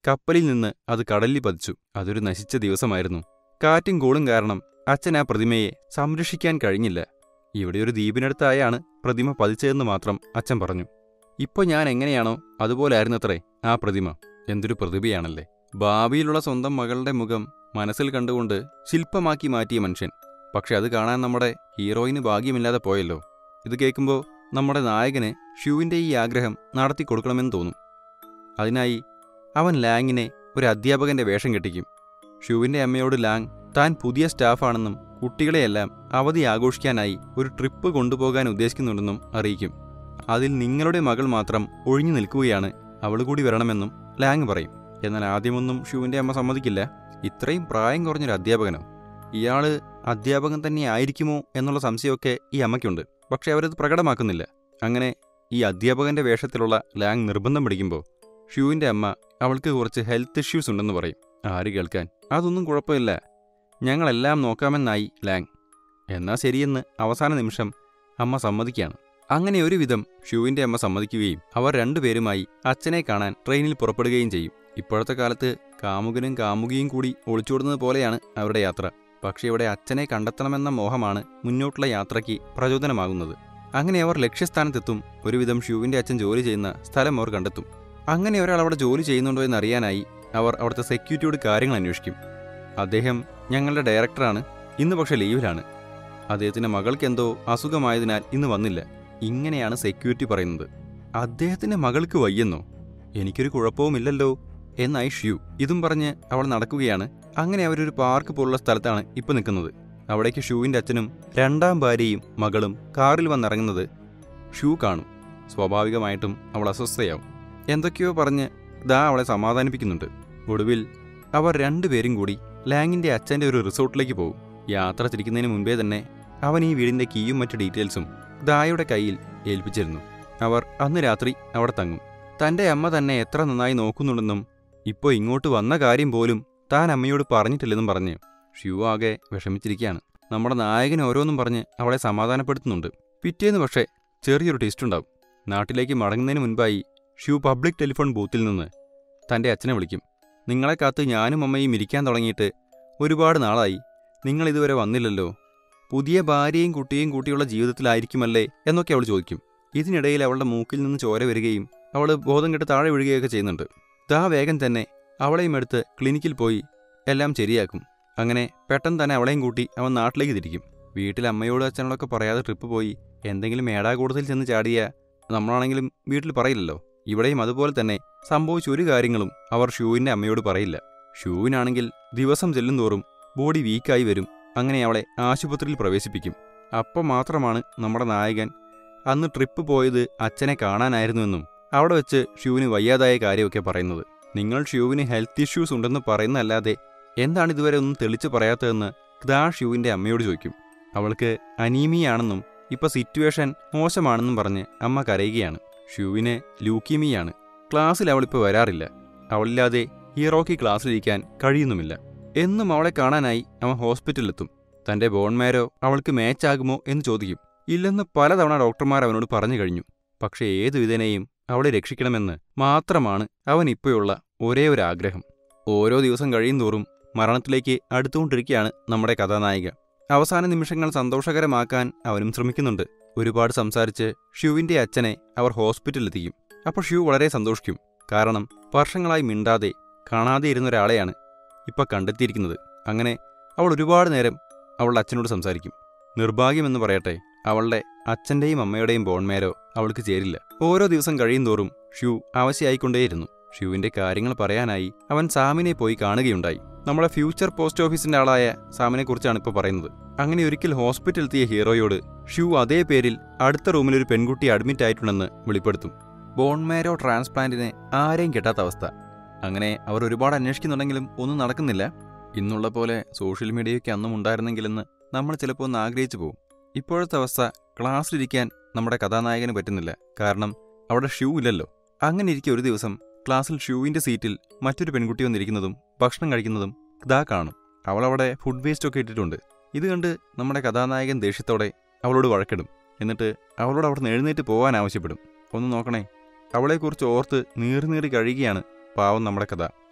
കപ്പലിൽ നിന്ന് അത് കടലിൽ പതിച്ചു അതൊരു നശിച്ച ദിവസമായിരുന്നു കാറ്റും കോളും കാരണം അച്ഛൻ ആ പ്രതിമയെ സംരക്ഷിക്കാൻ കഴിഞ്ഞില്ല ഇവിടെ ഒരു ദ്വീപിനടുത്തായാണ് പ്രതിമ പതിച്ചതെന്ന് മാത്രം അച്ഛൻ പറഞ്ഞു ഇപ്പോൾ ഞാൻ എങ്ങനെയാണോ അതുപോലായിരുന്നത്രേ ആ പ്രതിമ എന്തൊരു പ്രതിഭയാണല്ലേ ഭാവിയിലുള്ള സ്വന്തം മകളുടെ മുഖം മനസ്സിൽ കണ്ടുകൊണ്ട് ശില്പമാക്കി മാറ്റിയ മനുഷ്യൻ പക്ഷെ അത് കാണാൻ നമ്മുടെ ഹീറോയിന് ഭാഗ്യമില്ലാതെ പോയല്ലോ ഇത് കേൾക്കുമ്പോൾ നമ്മുടെ നായകന് ഷ്യൂവിൻ്റെ ഈ ആഗ്രഹം നടത്തി കൊടുക്കണമെന്ന് തോന്നും അതിനായി അവൻ ലാങ്ങിനെ ഒരു അധ്യാപകന്റെ വേഷം കെട്ടിക്കും ഷ്യൂവിൻ്റെ അമ്മയോട് ലാങ് താൻ പുതിയ സ്റ്റാഫാണെന്നും കുട്ടികളെയെല്ലാം അവധി ആഘോഷിക്കാനായി ഒരു ട്രിപ്പ് കൊണ്ടുപോകാൻ ഉദ്ദേശിക്കുന്നുണ്ടെന്നും അറിയിക്കും അതിൽ നിങ്ങളുടെ മകൾ മാത്രം ഒഴിഞ്ഞു നിൽക്കുകയാണ് അവൾ കൂടി വരണമെന്നും ലാങ് പറയും എന്നാൽ ആദ്യമൊന്നും ഷ്യൂവിൻ്റെ അമ്മ സമ്മതിക്കില്ല ഇത്രയും പ്രായം കുറഞ്ഞൊരു അധ്യാപകനോ ഇയാള് അധ്യാപകൻ തന്നെ ആയിരിക്കുമോ എന്നുള്ള സംശയമൊക്കെ ഈ അമ്മയ്ക്കുണ്ട് പക്ഷെ അവരത് പ്രകടമാക്കുന്നില്ല അങ്ങനെ ഈ അധ്യാപകന്റെ വേഷത്തിലുള്ള ലാങ് നിർബന്ധം പിടിക്കുമ്പോൾ ഷ്യൂവിൻ്റെ അമ്മ അവൾക്ക് കുറച്ച് ഹെൽത്ത് ഇഷ്യൂസ് ഉണ്ടെന്ന് പറയും ആര് കേൾക്കാൻ അതൊന്നും കുഴപ്പമില്ല ഞങ്ങളെല്ലാം നോക്കാമെന്നായി ലാങ് എന്നാ ശരിയെന്ന് അവസാന നിമിഷം അമ്മ സമ്മതിക്കുകയാണ് അങ്ങനെ ഒരുവിധം ഷ്യൂവിൻ്റെ അമ്മ സമ്മതിക്കുകയും അവർ രണ്ടുപേരുമായി അച്ഛനെ കാണാൻ ട്രെയിനിൽ പുറപ്പെടുകയും ചെയ്യും ഇപ്പോഴത്തെ കാലത്ത് കാമുകനും കാമുകിയും കൂടി ഒളിച്ചോടുന്നത് പോലെയാണ് അവരുടെ യാത്ര പക്ഷേ ഇവിടെ അച്ഛനെ കണ്ടെത്തണമെന്ന മോഹമാണ് മുന്നോട്ടുള്ള യാത്രയ്ക്ക് പ്രചോദനമാകുന്നത് അങ്ങനെ അവർ ലക്ഷ്യസ്ഥാനത്തെത്തും ഒരുവിധം ഷ്യൂവിൻ്റെ അച്ഛൻ ജോലി ചെയ്യുന്ന സ്ഥലം അവർ കണ്ടെത്തും അങ്ങനെ ഒരാൾ അവിടെ ജോലി ചെയ്യുന്നുണ്ടോ എന്നറിയാനായി അവർ അവിടുത്തെ സെക്യൂരിറ്റിയോട് കാര്യങ്ങൾ അന്വേഷിക്കും അദ്ദേഹം ഞങ്ങളുടെ ഡയറക്ടറാണ് ഇന്ന് പക്ഷേ ലീവിലാണ് അദ്ദേഹത്തിൻ്റെ മകൾക്ക് എന്തോ അസുഖമായതിനാൽ ഇന്ന് വന്നില്ല ഇങ്ങനെയാണ് സെക്യൂരിറ്റി പറയുന്നത് അദ്ദേഹത്തിൻ്റെ മകൾക്ക് വയ്യെന്നോ എനിക്കൊരു കുഴപ്പവുമില്ലല്ലോ എന്നായി ഷ്യൂ ഇതും പറഞ്ഞ് അവൾ നടക്കുകയാണ് അങ്ങനെ അവരൊരു പാർക്ക് പോലുള്ള സ്ഥലത്താണ് ഇപ്പോൾ നിൽക്കുന്നത് അവിടേക്ക് ഷൂവിൻ്റെ അച്ഛനും രണ്ടാം ഭാര്യയും മകളും കാറിൽ വന്നിറങ്ങുന്നത് ഷൂ കാണും സ്വാഭാവികമായിട്ടും അവൾ അസ്വസ്ഥയാവും എന്തൊക്കെയോ പറഞ്ഞ് ദാ അവളെ സമാധാനിപ്പിക്കുന്നുണ്ട് ഒടുവിൽ അവർ രണ്ടുപേരും കൂടി ലാങ്ങിൻ്റെ അച്ഛൻ്റെ ഒരു റിസോർട്ടിലേക്ക് പോകും യാത്ര തിരിക്കുന്നതിന് മുൻപേ തന്നെ അവൻ ഈ വീടിൻ്റെ കീയും മറ്റു ഡീറ്റെയിൽസും ദായുടെ കയ്യിൽ ഏൽപ്പിച്ചിരുന്നു അവർ അന്ന് രാത്രി അവിടെ തങ്ങും തൻ്റെ അമ്മ തന്നെ എത്ര നന്നായി നോക്കുന്നുണ്ടെന്നും ഇപ്പോൾ ഇങ്ങോട്ട് വന്ന കാര്യം പോലും താൻ അമ്മയോട് പറഞ്ഞിട്ടില്ലെന്നും പറഞ്ഞ് ഷ്യൂ ആകെ വിഷമിച്ചിരിക്കുകയാണ് നമ്മുടെ നായകൻ ഓരോന്നും പറഞ്ഞ് അവളെ സമാധാനപ്പെടുത്തുന്നുണ്ട് പിറ്റേന്ന് പക്ഷേ ചെറിയൊരു ടെസ്റ്റ് ഉണ്ടാവും നാട്ടിലേക്ക് മടങ്ങുന്നതിന് മുൻപായി ഷ്യൂ പബ്ലിക് ടെലിഫോൺ ബൂത്തിൽ നിന്ന് തൻ്റെ അച്ഛനെ വിളിക്കും നിങ്ങളെ കാത്ത് ഞാനും അമ്മയും ഇരിക്കാൻ തുടങ്ങിയിട്ട് ഒരുപാട് നാളായി നിങ്ങൾ ഇതുവരെ വന്നില്ലല്ലോ പുതിയ ഭാര്യയും കുട്ടിയും കൂട്ടിയുള്ള ജീവിതത്തിലായിരിക്കുമല്ലേ എന്നൊക്കെ അവൾ ചോദിക്കും ഇതിനിടയിൽ അവളുടെ മൂക്കിൽ നിന്ന് ചോര വരികയും അവൾ ബോധം കെട്ട് താഴെ വീഴുകയൊക്കെ ചെയ്യുന്നുണ്ട് ദാ വേഗം തന്നെ അവളെയും എടുത്ത് ക്ലിനിക്കിൽ പോയി എല്ലാം ശരിയാക്കും അങ്ങനെ പെട്ടെന്ന് തന്നെ അവളെയും കൂട്ടി അവൻ നാട്ടിലേക്ക് തിരിക്കും വീട്ടിൽ അമ്മയോട് അച്ഛനോടൊക്കെ പറയാതെ ട്രിപ്പ് പോയി എന്തെങ്കിലും ഏടാകൂടത്തിൽ ചെന്ന് ചാടിയ നമ്മളാണെങ്കിലും വീട്ടിൽ പറയില്ലല്ലോ ഇവിടെയും അതുപോലെ തന്നെ സംഭവിച്ച ഒരു കാര്യങ്ങളും അവർ ഷൂവിൻ്റെ അമ്മയോട് പറയില്ല ഷൂവിനാണെങ്കിൽ ദിവസം ചെല്ലുന്തോറും ബോഡി വീക്കായി വരും അങ്ങനെ അവളെ ആശുപത്രിയിൽ പ്രവേശിപ്പിക്കും അപ്പം മാത്രമാണ് നമ്മുടെ നായകൻ അന്ന് ട്രിപ്പ് പോയത് അച്ഛനെ കാണാനായിരുന്നുവെന്നും അവിടെ വെച്ച് ഷ്യൂവിന് വയ്യാതായ കാര്യമൊക്കെ പറയുന്നത് നിങ്ങൾ ഷ്യൂവിന് ഹെൽത്ത് ഇഷ്യൂസ് ഉണ്ടെന്ന് പറയുന്നതല്ലാതെ എന്താണ് ഇതുവരെ ഒന്നും തെളിച്ച് പറയാത്തതെന്ന് ക്ദാ ഷ്യൂവിൻ്റെ അമ്മയോട് ചോദിക്കും അവൾക്ക് അനീമിയാണെന്നും ഇപ്പൊ സിറ്റുവേഷൻ മോശമാണെന്നും പറഞ്ഞ് അമ്മ കരയുകയാണ് ഷ്യൂവിന് ലൂക്കീമിയാണ് ക്ലാസ്സിൽ അവളിപ്പോൾ വരാറില്ല അവളില്ലാതെ ഹീറോയ്ക്ക് ക്ലാസ്സിലിരിക്കാൻ കഴിയുന്നുമില്ല എന്നും അവളെ കാണാനായി അവൻ ഹോസ്പിറ്റലിലെത്തും തന്റെ ബോൺമാരോ അവൾക്ക് മാച്ചാകുമോ എന്ന് ചോദിക്കും ഇല്ലെന്ന് പലതവണ ഡോക്ടർമാർ അവനോട് പറഞ്ഞു കഴിഞ്ഞു പക്ഷേ ഏതു വിധേനയും അവളെ രക്ഷിക്കണമെന്ന് മാത്രമാണ് അവൻ ഇപ്പോഴുള്ള ഒരേ ഒരു ആഗ്രഹം ഓരോ ദിവസം കഴിയുന്തോറും മരണത്തിലേക്ക് അടുത്തുകൊണ്ടിരിക്കുകയാണ് നമ്മുടെ കഥാനായിക അവസാന നിമിഷങ്ങൾ സന്തോഷകരമാക്കാൻ അവനും ശ്രമിക്കുന്നുണ്ട് ഒരുപാട് സംസാരിച്ച് ഷ്യൂവിന്റെ അച്ഛനെ അവർ ഹോസ്പിറ്റലിലെത്തിക്കും അപ്പോൾ ഷ്യൂ വളരെ സന്തോഷിക്കും കാരണം വർഷങ്ങളായി മിണ്ടാതെ കാണാതെ ഇരുന്ന ഒരാളെയാണ് ഇപ്പൊ കണ്ടെത്തിയിരിക്കുന്നത് അങ്ങനെ അവൾ ഒരുപാട് നേരം അവളുടെ അച്ഛനോട് സംസാരിക്കും നിർഭാഗ്യമെന്ന് പറയട്ടെ അവളുടെ അച്ഛൻ്റെയും അമ്മയുടെയും ബോൺമേരോ അവൾക്ക് ചേരില്ല ഓരോ ദിവസം കഴിയുന്തോറും ഷ്യൂ ആവശ്യമായിക്കൊണ്ടേയിരുന്നു ഷ്യൂവിന്റെ കാര്യങ്ങൾ പറയാനായി അവൻ സാമിനെ പോയി കാണുകയുണ്ടായി നമ്മുടെ ഫ്യൂച്ചർ പോസ്റ്റ് ഓഫീസിന്റെ ആളായ സാമിനെ കുറിച്ചാണ് ഇപ്പോൾ പറയുന്നത് അങ്ങനെ ഒരിക്കൽ ഹോസ്പിറ്റലിലെത്തിയ ഹീറോയോട് ഷ്യൂ അതേ പേരിൽ അടുത്ത റൂമിൽ ഒരു പെൺകുട്ടി അഡ്മിറ്റ് ആയിട്ടുണ്ടെന്ന് വെളിപ്പെടുത്തും ബോൺമേരോ ട്രാൻസ്പ്ലാന്റിന് ആരെയും കിട്ടാത്ത അവസ്ഥ അങ്ങനെ അവർ ഒരുപാട് അന്വേഷിക്കുന്നുണ്ടെങ്കിലും ഒന്നും നടക്കുന്നില്ല ഇന്നുള്ള പോലെ സോഷ്യൽ മീഡിയയൊക്കെ അന്നും ഉണ്ടായിരുന്നെങ്കിലെന്ന് നമ്മൾ ചിലപ്പോൾ ഒന്ന് ആഗ്രഹിച്ചു പോകും ഇപ്പോഴത്തെ അവസ്ഥ ക്ലാസ്സിലിരിക്കാൻ നമ്മുടെ കഥാനായകന് പറ്റുന്നില്ല കാരണം അവിടെ ഷ്യൂ ഇല്ലല്ലോ അങ്ങനെ ഇരിക്കെ ഒരു ദിവസം ക്ലാസ്സിൽ ഷ്യൂവിന്റെ സീറ്റിൽ മറ്റൊരു പെൺകുട്ടി വന്നിരിക്കുന്നതും ഭക്ഷണം കഴിക്കുന്നതും ദാ കാണും അവൾ അവിടെ ഫുഡ് വേസ്റ്റ് ഒക്കെ ഇട്ടിട്ടുണ്ട് ഇത് കണ്ട് നമ്മുടെ കഥാനായകൻ ദേഷ്യത്തോടെ അവളോട് വഴക്കിടും എന്നിട്ട് അവളോട് അവിടുന്ന് എഴുന്നേറ്റ് പോകാൻ ആവശ്യപ്പെടും ഒന്ന് നോക്കണേ അവളെക്കുറിച്ച് ഓർത്ത് നീറി നീറി കഴിയുകയാണ് പാവം നമ്മുടെ കഥ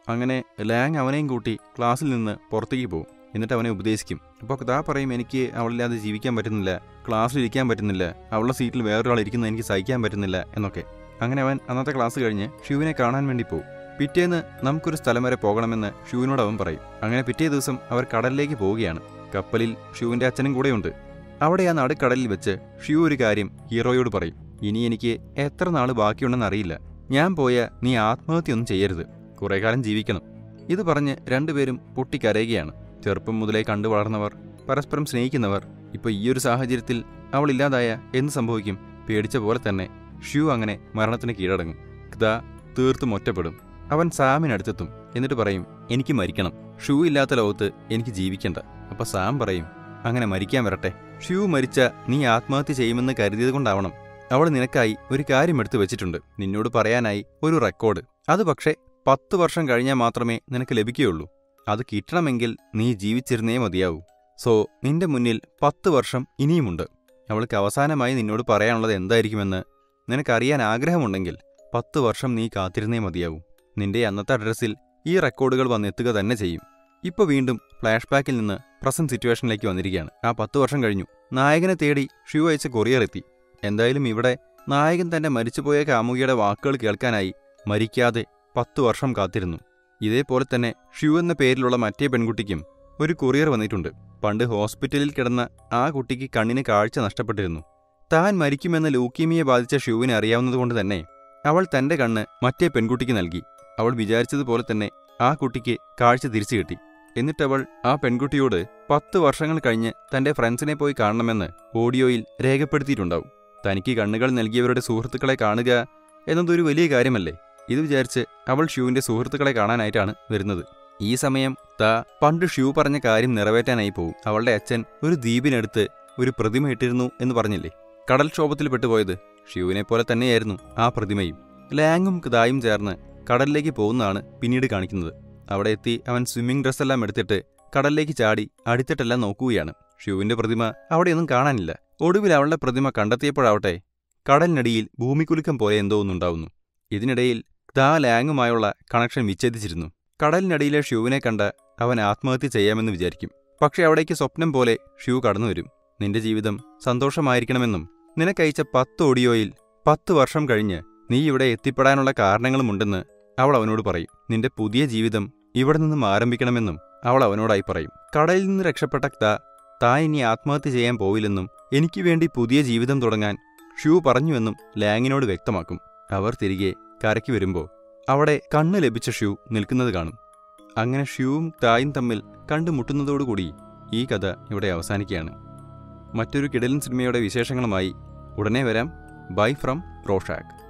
അങ്ങനെ ലാങ് അവനെയും കൂട്ടി ക്ലാസ്സിൽ നിന്ന് പുറത്തേക്ക് പോകും എന്നിട്ട് അവനെ ഉപദേശിക്കും അപ്പോൾ കഥാ പറയും എനിക്ക് അവളില്ലാതെ ജീവിക്കാൻ പറ്റുന്നില്ല ക്ലാസ്സിൽ ഇരിക്കാൻ പറ്റുന്നില്ല അവളുടെ സീറ്റിൽ വേറൊരാൾ ഇരിക്കുന്നത് എനിക്ക് സഹിക്കാൻ പറ്റുന്നില്ല എന്നൊക്കെ അങ്ങനെ അവൻ അന്നത്തെ ക്ലാസ് കഴിഞ്ഞ് ഷിവിനെ കാണാൻ വേണ്ടി പോകും പിറ്റേന്ന് നമുക്കൊരു സ്ഥലം വരെ പോകണമെന്ന് ഷിവിനോട് അവൻ പറയും അങ്ങനെ പിറ്റേ ദിവസം അവർ കടലിലേക്ക് പോവുകയാണ് കപ്പലിൽ ഷിവിൻ്റെ അച്ഛനും കൂടെയുണ്ട് അവിടെ ആ നടുക്കടലിൽ വെച്ച് ഷിവു ഒരു കാര്യം ഹീറോയോട് പറയും ഇനി എനിക്ക് എത്ര നാൾ ബാക്കിയുണ്ടെന്ന് അറിയില്ല ഞാൻ പോയ നീ ആത്മഹത്യയൊന്നും ചെയ്യരുത് കുറേ കാലം ജീവിക്കണം ഇത് പറഞ്ഞ് രണ്ടുപേരും പൊട്ടിക്കരയുകയാണ് ചെറുപ്പം മുതലേ കണ്ടു വളർന്നവർ പരസ്പരം സ്നേഹിക്കുന്നവർ ഇപ്പോൾ ഈയൊരു സാഹചര്യത്തിൽ അവൾ ഇല്ലാതായ എന്ത് സംഭവിക്കും പേടിച്ച പോലെ തന്നെ ഷ്യൂ അങ്ങനെ മരണത്തിന് കീഴടങ്ങും ക്ത തീർത്തും ഒറ്റപ്പെടും അവൻ സാമിനടുത്തെത്തും എന്നിട്ട് പറയും എനിക്ക് മരിക്കണം ഷൂ ഇല്ലാത്ത ലോകത്ത് എനിക്ക് ജീവിക്കണ്ട അപ്പൊ സാം പറയും അങ്ങനെ മരിക്കാൻ വരട്ടെ ഷ്യൂ മരിച്ച നീ ആത്മഹത്യ ചെയ്യുമെന്ന് കരുതിയത് കൊണ്ടാവണം അവൾ നിനക്കായി ഒരു കാര്യം എടുത്തു വെച്ചിട്ടുണ്ട് നിന്നോട് പറയാനായി ഒരു റെക്കോർഡ് അത് പക്ഷേ പത്ത് വർഷം കഴിഞ്ഞാൽ മാത്രമേ നിനക്ക് ലഭിക്കുകയുള്ളൂ അത് കിട്ടണമെങ്കിൽ നീ ജീവിച്ചിരുന്നേ മതിയാവൂ സോ നിന്റെ മുന്നിൽ പത്ത് വർഷം ഇനിയുമുണ്ട് അവൾക്ക് അവസാനമായി നിന്നോട് പറയാനുള്ളത് എന്തായിരിക്കുമെന്ന് നിനക്കറിയാൻ ആഗ്രഹമുണ്ടെങ്കിൽ പത്ത് വർഷം നീ കാത്തിരുന്നേ മതിയാവൂ നിന്റെ അന്നത്തെ അഡ്രസ്സിൽ ഈ റെക്കോർഡുകൾ വന്നെത്തുക തന്നെ ചെയ്യും ഇപ്പോൾ വീണ്ടും ഫ്ലാഷ് ബാക്കിൽ നിന്ന് പ്രസന്റ് സിറ്റുവേഷനിലേക്ക് വന്നിരിക്കുകയാണ് ആ പത്ത് വർഷം കഴിഞ്ഞു നായകനെ തേടി ഷ്യൂ അയച്ച കൊറിയർ എത്തി എന്തായാലും ഇവിടെ നായകൻ തന്റെ മരിച്ചുപോയ കാമുകിയുടെ വാക്കുകൾ കേൾക്കാനായി മരിക്കാതെ പത്തു വർഷം കാത്തിരുന്നു ഇതേപോലെ തന്നെ ഷ്യൂ എന്ന പേരിലുള്ള മറ്റേ പെൺകുട്ടിക്കും ഒരു കൊറിയർ വന്നിട്ടുണ്ട് പണ്ട് ഹോസ്പിറ്റലിൽ കിടന്ന ആ കുട്ടിക്ക് കണ്ണിന് കാഴ്ച നഷ്ടപ്പെട്ടിരുന്നു താൻ മരിക്കുമെന്ന് ലൂക്കീമിയെ ബാധിച്ച ഷ്യൂവിനെ അറിയാവുന്നതുകൊണ്ട് തന്നെ അവൾ തന്റെ കണ്ണ് മറ്റേ പെൺകുട്ടിക്ക് നൽകി അവൾ വിചാരിച്ചതുപോലെ തന്നെ ആ കുട്ടിക്ക് കാഴ്ച തിരിച്ചു കിട്ടി എന്നിട്ടവൾ ആ പെൺകുട്ടിയോട് പത്ത് വർഷങ്ങൾ കഴിഞ്ഞ് തന്റെ ഫ്രണ്ട്സിനെ പോയി കാണണമെന്ന് ഓഡിയോയിൽ രേഖപ്പെടുത്തിയിട്ടുണ്ടാവും തനിക്ക് കണ്ണുകൾ നൽകിയവരുടെ സുഹൃത്തുക്കളെ കാണുക എന്നതൊരു വലിയ കാര്യമല്ലേ ഇത് വിചാരിച്ച് അവൾ ഷ്യൂവിന്റെ സുഹൃത്തുക്കളെ കാണാനായിട്ടാണ് വരുന്നത് ഈ സമയം താ പണ്ട് ഷ്യൂ പറഞ്ഞ കാര്യം നിറവേറ്റാനായി പോവും അവളുടെ അച്ഛൻ ഒരു ദ്വീപിനടുത്ത് ഒരു പ്രതിമ ഇട്ടിരുന്നു എന്ന് പറഞ്ഞില്ലേ കടൽക്ഷോഭത്തിൽ പെട്ടുപോയത് ഷ്യൂവിനെ പോലെ തന്നെയായിരുന്നു ആ പ്രതിമയും ലാങ്ങും കദായും ചേർന്ന് കടലിലേക്ക് പോകുന്നതാണ് പിന്നീട് കാണിക്കുന്നത് അവിടെ എത്തി അവൻ സ്വിമ്മിംഗ് ഡ്രസ്സെല്ലാം എടുത്തിട്ട് കടലിലേക്ക് ചാടി അടിത്തിട്ടെല്ലാം നോക്കുകയാണ് ഷ്യൂവിന്റെ പ്രതിമ അവിടെയൊന്നും കാണാനില്ല ഒടുവിൽ അവളുടെ പ്രതിമ കണ്ടെത്തിയപ്പോഴാവട്ടെ കടലിനടിയിൽ ഭൂമികുലുക്കം പോലെ എന്തോ ഒന്നുണ്ടാവുന്നു ഇതിനിടയിൽ ദാ ലാങ്ങുമായുള്ള കണക്ഷൻ വിച്ഛേദിച്ചിരുന്നു കടലിനടിയിലെ ഷ്യൂവിനെ കണ്ട് അവൻ ആത്മഹത്യ ചെയ്യാമെന്ന് വിചാരിക്കും പക്ഷെ അവിടേക്ക് സ്വപ്നം പോലെ ഷ്യൂ കടന്നുവരും നിന്റെ ജീവിതം സന്തോഷമായിരിക്കണമെന്നും നിനക്കയച്ച പത്ത് ഓഡിയോയിൽ പത്ത് വർഷം കഴിഞ്ഞ് നീ ഇവിടെ എത്തിപ്പെടാനുള്ള കാരണങ്ങളുമുണ്ടെന്ന് അവൾ അവനോട് പറയും നിന്റെ പുതിയ ജീവിതം ഇവിടെ നിന്നും ആരംഭിക്കണമെന്നും അവൾ അവനോടായി പറയും കടലിൽ നിന്ന് രക്ഷപ്പെട്ട ക്ത താൻ ഇനി ആത്മഹത്യ ചെയ്യാൻ പോവില്ലെന്നും എനിക്ക് വേണ്ടി പുതിയ ജീവിതം തുടങ്ങാൻ ഷ്യൂ പറഞ്ഞുവെന്നും ലാങ്ങിനോട് വ്യക്തമാക്കും അവർ തിരികെ കരയ്ക്ക് വരുമ്പോൾ അവിടെ കണ്ണ് ലഭിച്ച ഷ്യൂ നിൽക്കുന്നത് കാണും അങ്ങനെ ഷ്യൂവും തായും തമ്മിൽ കണ്ടുമുട്ടുന്നതോടുകൂടി ഈ കഥ ഇവിടെ അവസാനിക്കുകയാണ് മറ്റൊരു കിടലൻ സിനിമയുടെ വിശേഷങ്ങളുമായി ഉടനെ വരാം ബൈ ഫ്രം റോഷാക്ക്